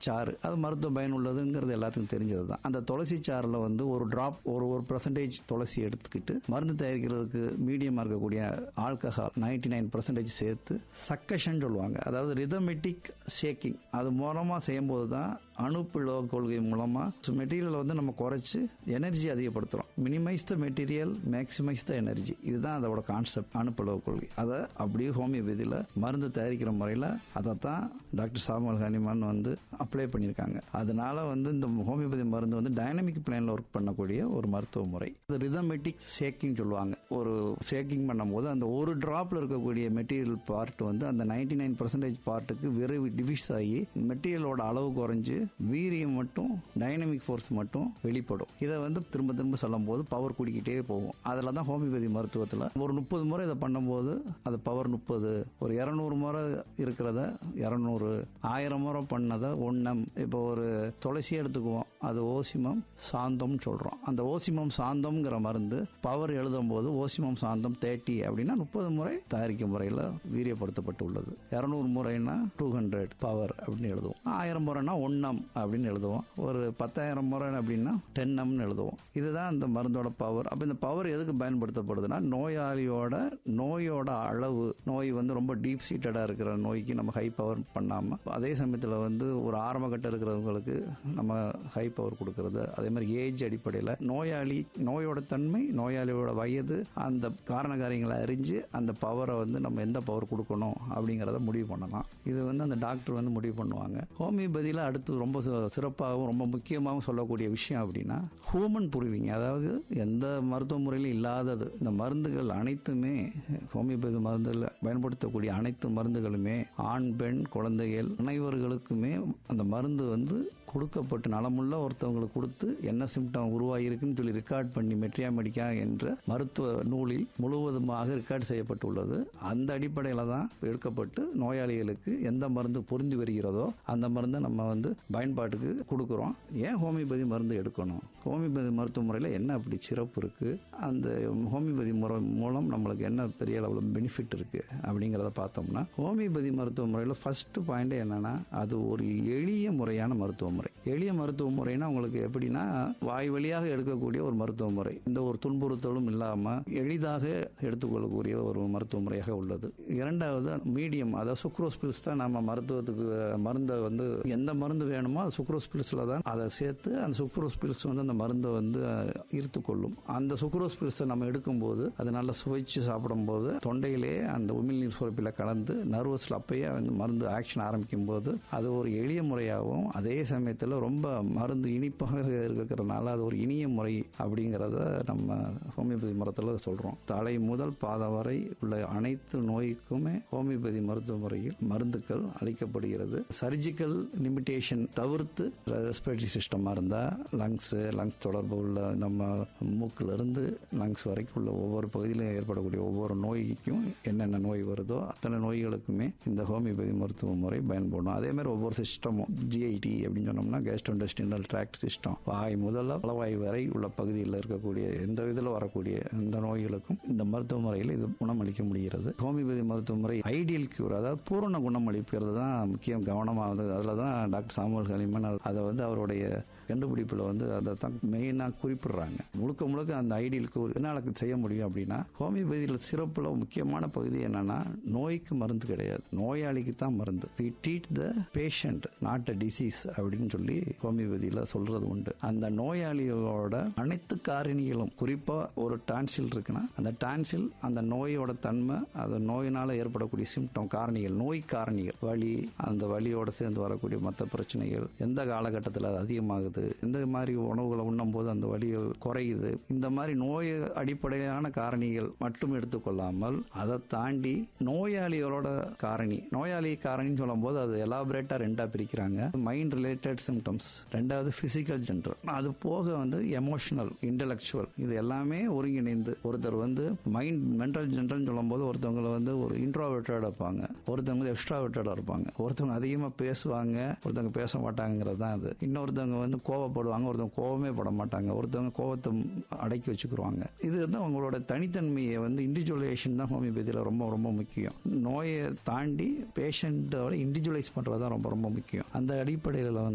சாறு அது மருத்துவ பயன் உள்ளதுங்கிறது எல்லாத்துக்கும் தெரிஞ்சது தான் அந்த துளசி சாறில் வந்து ஒரு டிராப் ஒரு ஒரு பர்சன்டேஜ் துளசி எடுத்துக்கிட்டு மருந்து தயாரிக்கிறதுக்கு மீடியமாக இருக்கக்கூடிய ஆல்கஹால் நைன்டி நைன் பர்சன்டேஜ் சேர்த்து சக்கஷன் சொல்லுவாங்க அதாவது ரிதமெட்டிக் ஷேக்கிங் அது மூலமாக செய்யும்போது தான் அணுப்பிழோ கொள்கை மூலமாக மெட்டீரியலை வந்து நம்ம குறைச்சி எனர்ஜி அதிகப்படுத்துகிறோம் minimise the material maximise the energy இதுதான் அதோட கான்செப்ட் அணுப்பிழவு கொள்கை அதை அப்படியே ஹோமியோபதியில் மருந்து தயாரிக்கிற முறையில் அதை தான் டாக்டர் சாமுவல் ஹனிமான் வந்து அப்ளை பண்ணியிருக்காங்க அதனால வந்து இந்த ஹோமியோபதி மருந்து வந்து டைனமிக் பிளானில் ஒர்க் பண்ணக்கூடிய ஒரு மருத்துவ முறை இது ரிதமெட்டிக் ஷேக்கிங் சொல்லுவாங்க ஒரு ஷேக்கிங் பண்ணும்போது அந்த ஒரு டிராப்ல இருக்கக்கூடிய மெட்டீரியல் பார்ட் வந்து அந்த நைன்டி நைன் பர்சன்டேஜ் பார்ட்டுக்கு விரைவு டிவிஸ் ஆகி மெட்டீரியலோட அளவு குறைஞ்சு வீரியம் மட்டும் டைனமிக் ஃபோர்ஸ் மட்டும் வெளிப்படும் இதை வந்து திரும்ப திரும்ப சொல்லும் போது பவர் கூடிக்கிட்டே போகும் அதில் தான் ஹோமியோபதி மருத்துவத்தில் ஒரு முப்பது முறை இதை பண்ணும்போது அது பவர் முப்பது ஒரு இரநூறு முறை இருக்கிறத இரநூறு ஆயிரம் முறை பண்ணதை ஒன்னம் இப்போ ஒரு துளசி எடுத்துக்குவோம் அது ஓசிமம் சாந்தம் சொல்கிறோம் அந்த ஓசிமம் சாந்தம்ங்கிற மருந்து பவர் எழுதும் போது ஓசிமம் சாந்தம் தேர்ட்டி அப்படின்னா முப்பது முறை தயாரிக்கும் முறையில் வீரியப்படுத்தப்பட்டு உள்ளது இரநூறு முறைனா டூ ஹண்ட்ரட் பவர் அப்படின்னு எழுதுவோம் ஆயிரம் முறைனா ஒன்னம் அப்படின்னு எழுதுவோம் ஒரு பத்தாயிரம் முறை அப்படின்னா டென்னம்னு எழுதுவோம் இதுதான் இந்த மருந்தோட பவர் அப்போ இந்த பவர் எதுக்கு பயன்படுத்தப்படுதுன்னா நோயாளியோட நோயோட அளவு நோய் வந்து ரொம்ப டீப் சீட்டடாக இருக்கிற நோய்க்கு நம்ம ஹை பவர் பண்ணாமல் அதே சமயத்தில் வந்து ஒரு ஆரம்ப கட்டம் இருக்கிறவங்களுக்கு நம்ம ஹை பவர் கொடுக்கறது அதே மாதிரி ஏஜ் அடிப்படையில் நோயாளி நோயோட தன்மை நோயாளியோட வயது அந்த காரண காரியங்களை அறிஞ்சு அந்த பவரை வந்து நம்ம எந்த பவர் கொடுக்கணும் அப்படிங்கிறத முடிவு பண்ணலாம் இது வந்து அந்த டாக்டர் வந்து முடிவு பண்ணுவாங்க ஹோமியோபதியில் அடுத்து ரொம்ப சி- சிறப்பாகவும் ரொம்ப முக்கியமாகவும் சொல்லக்கூடிய விஷயம் அப்படின்னா ஹூமன் ப்ரூவிங் அதாவது எந்த மருத்துவ முறையிலும் இல்லாதது இந்த மருந்துகள் அனைத்துமே ஹோமியோபதி மருந்துகள் பயன்படுத்தக்கூடிய அனைத்து மருந்துகளுமே ஆண் பெண் குழந்தைகள் அனைவர்களுக்குமே அந்த மருந்து வந்து கொடுக்கப்பட்டு நலமுள்ள ஒருத்தவங்களுக்கு கொடுத்து என்ன சிம்டம் உருவாகிருக்குன்னு சொல்லி ரெக்கார்ட் பண்ணி மெட்ரியா மெடிக்கா என்ற மருத்துவ நூலில் முழுவதுமாக ரெக்கார்ட் செய்யப்பட்டுள்ளது அந்த அடிப்படையில் தான் எடுக்கப்பட்டு நோயாளிகளுக்கு எந்த மருந்து பொருந்தி வருகிறதோ அந்த மருந்தை நம்ம வந்து பயன்பாட்டுக்கு கொடுக்குறோம் ஏன் ஹோமியோபதி மருந்து எடுக்கணும் ஹோமியோபதி மருத்துவ முறையில் என்ன அப்படி சிறப்பு இருக்குது அந்த ஹோமியோபதி முறை மூலம் நம்மளுக்கு என்ன பெரிய அளவில் பெனிஃபிட் இருக்குது அப்படிங்கிறத பார்த்தோம்னா ஹோமியோபதி மருத்துவ முறையில் ஃபர்ஸ்ட் பாயிண்ட் என்னன்னா அது ஒரு எளிய முறையான மருத்துவ முறை எளிய மருத்துவ முறைனா உங்களுக்கு எப்படின்னா வாய் வழியாக எடுக்கக்கூடிய ஒரு மருத்துவ முறை எந்த ஒரு துன்புறுத்தலும் இல்லாமல் எளிதாக எடுத்துக்கொள்ளக்கூடிய ஒரு மருத்துவ முறையாக உள்ளது இரண்டாவது மீடியம் அதாவது சுக்ரோஸ் பில்ஸ் தான் நம்ம மருத்துவத்துக்கு மருந்தை வந்து எந்த மருந்து வேணுமோ அது சுக்ரோஸ் பில்ஸில் தான் அதை சேர்த்து அந்த சுக்ரோஸ் பில்ஸ் வந்து அந்த மருந்தை வந்து ஈர்த்து கொள்ளும் அந்த சுக்ரோஸ் பில்ஸை நம்ம எடுக்கும்போது அது நல்லா சுவைச்சு சாப்பிடும்போது தொண்டையிலே அந்த உமிழ்நீர் சுரப்பில் கலந்து நர்வஸில் அப்பயே வந்து மருந்து ஆக்ஷன் ஆரம்பிக்கும் போது அது ஒரு எளிய முறையாகவும் அதே சமயத்தில் ரொம்ப மருந்து இனிப்பாக இருக்கிறதுனால அது ஒரு இனிய முறை அப்படிங்கிறத நம்ம ஹோமியோபதி மருத்துவத்தில் சொல்கிறோம் தலை முதல் பாதம் வரை உள்ள அனைத்து நோய்க்குமே ஹோமியோபதி மருத்துவ முறையில் மருந்துகள் அளிக்கப்படுகிறது சர்ஜிக்கல் லிமிட்டேஷன் தவிர்த்து ரெஸ்பிரேட்டரி சிஸ்டமாக இருந்தால் லங்ஸு லங்ஸ் தொடர்பு உள்ள நம்ம மூக்குல இருந்து லங்ஸ் வரைக்கும் உள்ள ஒவ்வொரு பகுதியிலும் ஏற்படக்கூடிய ஒவ்வொரு நோய்க்கும் என்னென்ன நோய் வருதோ அத்தனை நோய்களுக்குமே இந்த ஹோமியோபதி மருத்துவ முறை பயன்படும் அதே மாதிரி ஒவ்வொரு சிஸ்டமும் ஜிஐடி அப்படின்னு சொன்னோம்னா கேஸ்ட்ரோண்டஸ்டினல் ட்ராக்ட் சிஸ்டம் வாய் முதல்ல பலவாய் வரை உள்ள பகுதியில் இருக்கக்கூடிய எந்த இதில் வரக்கூடிய எந்த நோய்களுக்கும் இந்த மருத்துவ முறையில் இது குணமளிக்க முடிகிறது ஹோமியோபதி மருத்துவ முறை ஐடியல் கியூர் அதாவது பூரண குணமளிக்கிறது தான் முக்கியம் கவனமாக அதில் தான் டாக்டர் சாமுவல் ஹலிமன் அதை வந்து அவருடைய கண்டுபிடிப்பில் வந்து அதை தான் மெயினாக குறிப்பிடுறாங்க முழுக்க முழுக்க அந்த ஐடியலுக்கு என்னால் செய்ய முடியும் அப்படின்னா ஹோமியோபதியில் சிறப்பில் முக்கியமான பகுதி என்னன்னா நோய்க்கு மருந்து கிடையாது நோயாளிக்கு தான் மருந்து we treat the patient not a disease அப்படின்னு சொல்லி ஹோமியோபதியில் சொல்றது உண்டு அந்த நோயாளிகளோட அனைத்து காரணிகளும் குறிப்பாக ஒரு டான்சில் இருக்குன்னா அந்த டான்சில் அந்த நோயோட தன்மை அந்த நோயினால் ஏற்படக்கூடிய சிம்டம் காரணிகள் நோய் காரணிகள் வலி அந்த வலியோட சேர்ந்து வரக்கூடிய மற்ற பிரச்சனைகள் எந்த காலகட்டத்தில் அது அதிகமாகுது எந்த மாதிரி உணவுகளை உண்ணும் போது அந்த வலிகள் குறையுது இந்த மாதிரி நோய் அடிப்படையான காரணிகள் மட்டும் எடுத்துக்கொள்ளாமல் அதை தாண்டி நோயாளிகளோட காரணி நோயாளி காரணின்னு சொல்லும் போது அது எலாபரேட்டா ரெண்டா பிரிக்கிறாங்க மைண்ட் ரிலேட்டட் சிம்டம்ஸ் ரெண்டாவது பிசிக்கல் ஜென்ரல் அது போக வந்து எமோஷனல் இன்டலெக்சுவல் இது எல்லாமே ஒருங்கிணைந்து ஒருத்தர் வந்து மைண்ட் மென்டல் ஜென்ரல் சொல்லும் போது ஒருத்தவங்களை வந்து ஒரு இன்ட்ரோவர்ட்டடாக இருப்பாங்க ஒருத்தவங்க வந்து எக்ஸ்ட்ராவர்ட்டடாக இருப்பாங்க ஒருத்தவங்க அதிகமாக பேசுவாங்க ஒருத்தவங்க பேச மாட்டாங்கிறது தான் அது இன்னொருத்தவங்க வந்து கோவப்படுவாங்க ஒருத்தவங்க கோவமே பட மாட்டாங்க ஒருத்தவங்க கோவத்தை அடக்கி வச்சுக்கிருவாங்க இது வந்து அவங்களோட தனித்தன்மையை வந்து இண்டிவிஜுவலைசேஷன் தான் ஹோமியோபதியில் ரொம்ப ரொம்ப முக்கியம் நோயை தாண்டி பேஷண்ட்டோட இண்டிவிஜுவலைஸ் பண்ணுறது தான் ரொம்ப ரொம்ப முக்கியம் அந்த அடிப்படையில் வந்து